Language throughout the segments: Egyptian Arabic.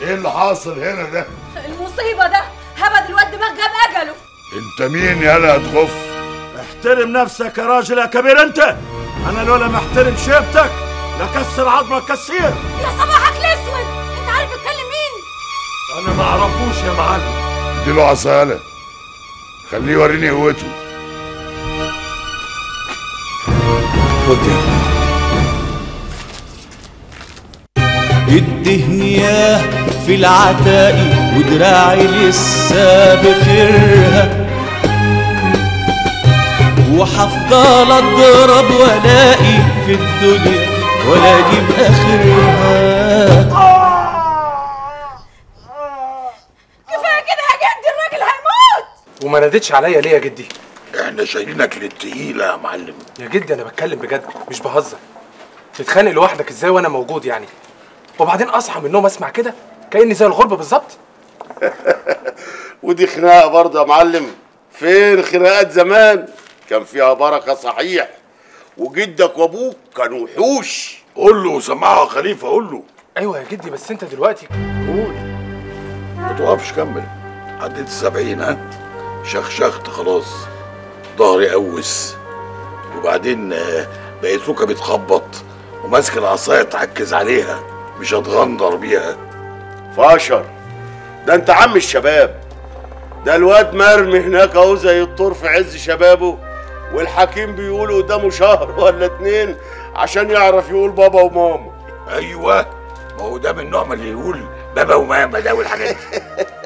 ايه اللي حاصل هنا ده المصيبة ده هبد الواد دماغ جاب أجله انت مين يالا تغف احترم نفسك يا راجل يا كبير انت انا لولا محترم شيبتك لكسر عظمك كسير يا صباحك الأسود أنت عارف تتكلم مين؟ انا ما اعرفوش يا معلم اديله عصاله خليه يوريني قوته خد يا ادهني ياه في العتاقي ودراعي لسه بخيرها وحفضل اضرب والاقي في الدنيا ولا اجيب اخرها كفاية كده يا جدي الراجل هيموت وما نادتش عليا ليه يا جدي احنا شايلينك للتقيله يا معلم يا جدي انا بتكلم بجد مش بهزر تتخانق لوحدك ازاي وانا موجود يعني وبعدين اصحى من النوم اسمع كده كاني زي الغربه بالظبط ودي خناقه برضه يا معلم فين خناقات زمان كان فيها بركه صحيح وجدك وابوك كانوا وحوش قول له سمعها خليفه قول له ايوه يا جدي بس انت دلوقتي قول ما توقفش كمل عديت السبعين ها شخشخت خلاص ظهري قوس وبعدين آه، بقيت ركبي تخبط وماسك العصايه تعكز عليها مش هتغندر بيها فاشر ده انت عم الشباب ده الواد مرمي هناك اهو زي الطور في عز شبابه والحكيم بيقول قدامه شهر ولا اتنين عشان يعرف يقول بابا وماما ايوه ما هو ده من نوع ما اللي يقول بابا وماما ده والحاجات دي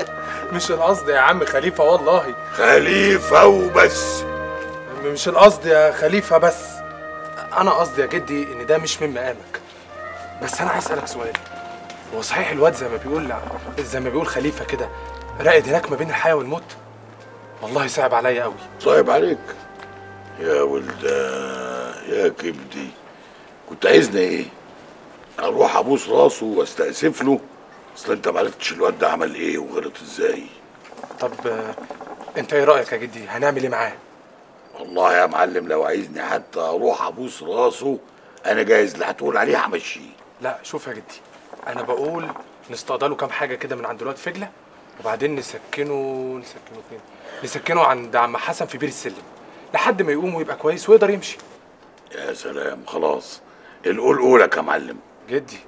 مش القصد يا عم خليفه والله خليفه وبس مش القصد يا خليفه بس انا قصدي يا جدي ان ده مش من مقامك بس انا عايز اسالك سؤال هو صحيح الواد زي ما بيقول زي ما بيقول خليفه كده راقد هناك ما بين الحياه والموت والله صعب عليا قوي صعب عليك يا ولده يا كبدي كنت عايزني ايه اروح ابوس راسه واستأسف له اصل انت معرفتش الواد ده عمل ايه وغلط ازاي طب آه، انت ايه رايك يا جدي هنعمل ايه معاه والله يا معلم لو عايزني حتى اروح ابوس راسه انا جاهز اللي هتقول عليه همشيه لا شوف يا جدي انا بقول نستقضله كام حاجه كده من عند الواد فجله وبعدين نسكنه نسكنه فين نسكنه عند عم حسن في بير السلم لحد ما يقوم ويبقى كويس ويقدر يمشي يا سلام خلاص القول قولك يا معلم جدي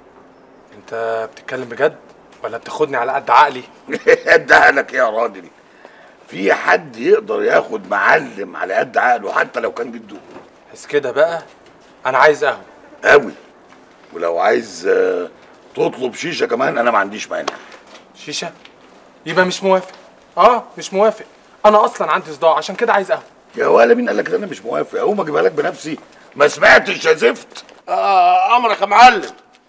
انت بتتكلم بجد ولا بتاخدني على قد عقلي اديها لك يا راجل في حد يقدر ياخد معلم على قد عقله حتى لو كان جده بس كده بقى انا عايز قهوه قوي ولو عايز آه، تطلب شيشه كمان انا ما عنديش مانع شيشه يبقى مش موافق اه مش موافق انا اصلا عندي صداع عشان كده عايز قهوه يا ولا مين قال لك ان انا مش موافق اقوم اجيبها لك بنفسي ما سمعتش يا زفت آه امرك يا معلم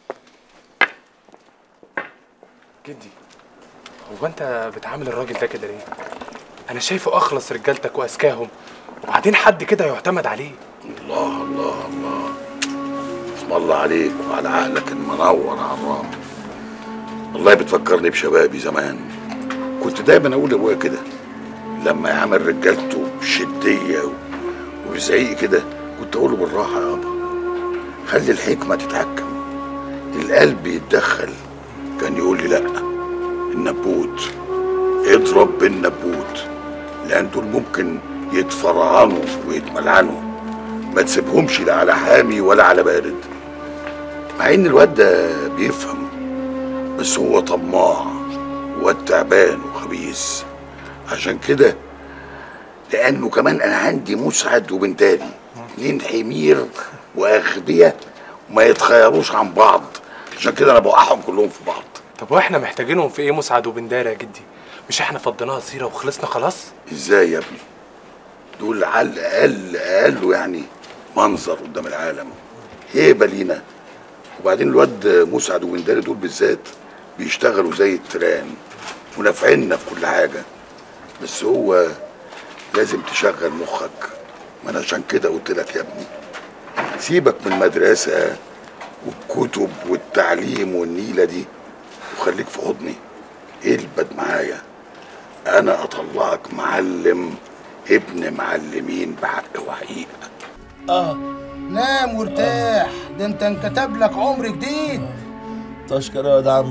جدي هو انت بتعامل الراجل ده كده ليه انا شايفه اخلص رجالتك واذكاهم وبعدين حد كده يعتمد عليه الله الله الله اسم الله عليك وعلى عقلك المنور يا عرام والله بتفكرني بشبابي زمان كنت دايما اقول لابويا كده لما يعمل رجالته بشديه و- وبزعيق كده كنت اقول له بالراحه يابا خلي الحكمه تتحكم القلب يتدخل كان يقول لي لا النبوت اضرب بالنبوت لان دول ممكن يتفرعنوا ويتملعنوا ما تسيبهمش لا على حامي ولا على بارد مع ان الواد ده بيفهم بس هو طماع واد تعبان وخبيث عشان كده لانه كمان انا عندي مسعد وبنتالي اتنين حمير واغبياء وما يتخيروش عن بعض عشان كده انا بوقعهم كلهم في بعض طب واحنا محتاجينهم في ايه مسعد وبندار يا جدي مش احنا فضيناها سيره وخلصنا خلاص ازاي يا ابني دول على الاقل اقل يعني منظر قدام العالم هيبه لينا وبعدين الواد مسعد ومنداري دول بالذات بيشتغلوا زي التران ونافعيننا في كل حاجه بس هو لازم تشغل مخك ما انا عشان كده قلت لك يا ابني سيبك من المدرسه والكتب والتعليم والنيله دي وخليك في حضني البد معايا انا اطلعك معلم ابن معلمين بحق وحقيقه اه نام وارتاح ده انت انكتب لك عمر جديد تشكر يا واد عمي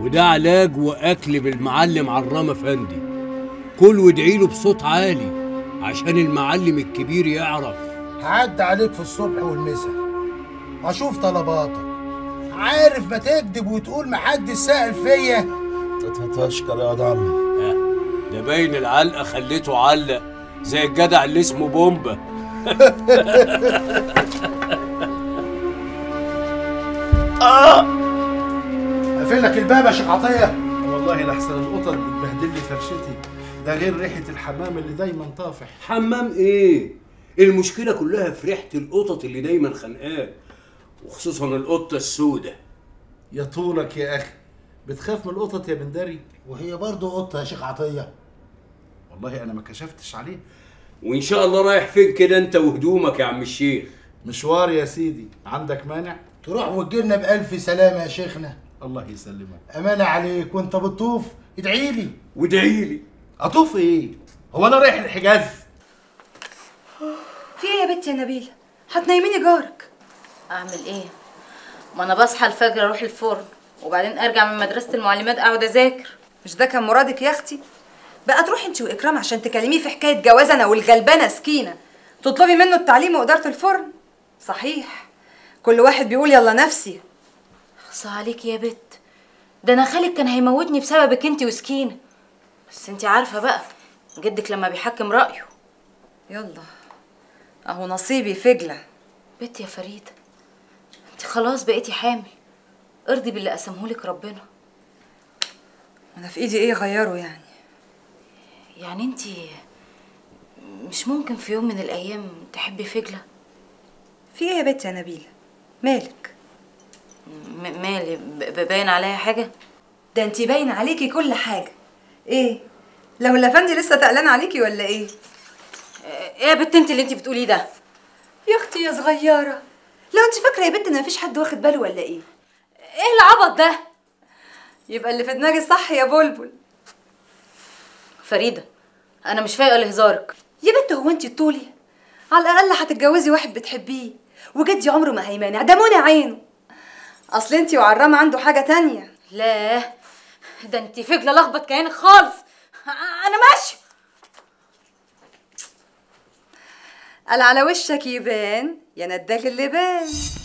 وده علاج واكل بالمعلم عرام افندي كل وادعي له بصوت عالي عشان المعلم الكبير يعرف هعدي عليك في الصبح والمساء هشوف طلباتك عارف ما تكذب وتقول محدش سأل فيا تتشكر يا واد عمي ده باين العلقه خليته علق زي الجدع اللي اسمه بومبا اقفل لك الباب يا شيخ عطيه والله لحسن القطط بتبهدل لي فرشتي ده غير ريحه الحمام اللي دايما طافح حمام ايه المشكله كلها في ريحه القطط اللي دايما خانقاك وخصوصا القطه السوداء يا طولك يا اخي بتخاف من القطط يا بندري وهي برضه قطه يا شيخ عطيه والله انا ما كشفتش عليه وان شاء الله رايح فين كده انت وهدومك يا عم الشيخ مشوار يا سيدي عندك مانع تروح وتجيلنا بألف سلامة يا شيخنا الله يسلمك أمانة عليك وأنت بتطوف ادعي لي وادعي لي اطوف ايه هو انا رايح الحجاز في ايه يا بنتي يا نبيله هتنيميني جارك اعمل ايه ما انا بصحى الفجر اروح الفرن وبعدين ارجع من مدرسه المعلمات اقعد اذاكر مش ده كان مرادك يا اختي بقى تروحي انت واكرام عشان تكلميه في حكايه جواز انا والغلبانه سكينه تطلبي منه التعليم واداره الفرن صحيح كل واحد بيقول يلا نفسي اخصى عليكي يا بت ده انا خالك كان هيموتني بسببك انتي وسكينه بس انتي عارفه بقى جدك لما بيحكم رايه يلا اهو نصيبي فجله بت يا فريده انتي خلاص بقيتي حامل ارضي باللي قسمهولك ربنا انا في ايدي ايه غيره يعني يعني انتي مش ممكن في يوم من الايام تحبي فجله في ايه يا بنتي يا نبيله مالك م- مالي ب- ب- باين عليا حاجه ده انت باين عليكي كل حاجه ايه لو الافندي لسه تقلان عليكي ولا ايه ايه يا بت انت اللي انتي بتقوليه ده يا اختي يا صغيره لو انت فاكره يا بنت ان مفيش حد واخد باله ولا ايه ايه العبط ده يبقى اللي في دماغي صح يا بلبل فريده انا مش فايقه لهزارك يا بنت هو انت طولي على الاقل هتتجوزي واحد بتحبيه وجدي عمره ما هيمانع ده منى عينه اصل انت وعرام عنده حاجه تانية لا ده انتي فجله لخبط كيانك خالص انا ماشيه قال على وشك يبان يا نداك اللبان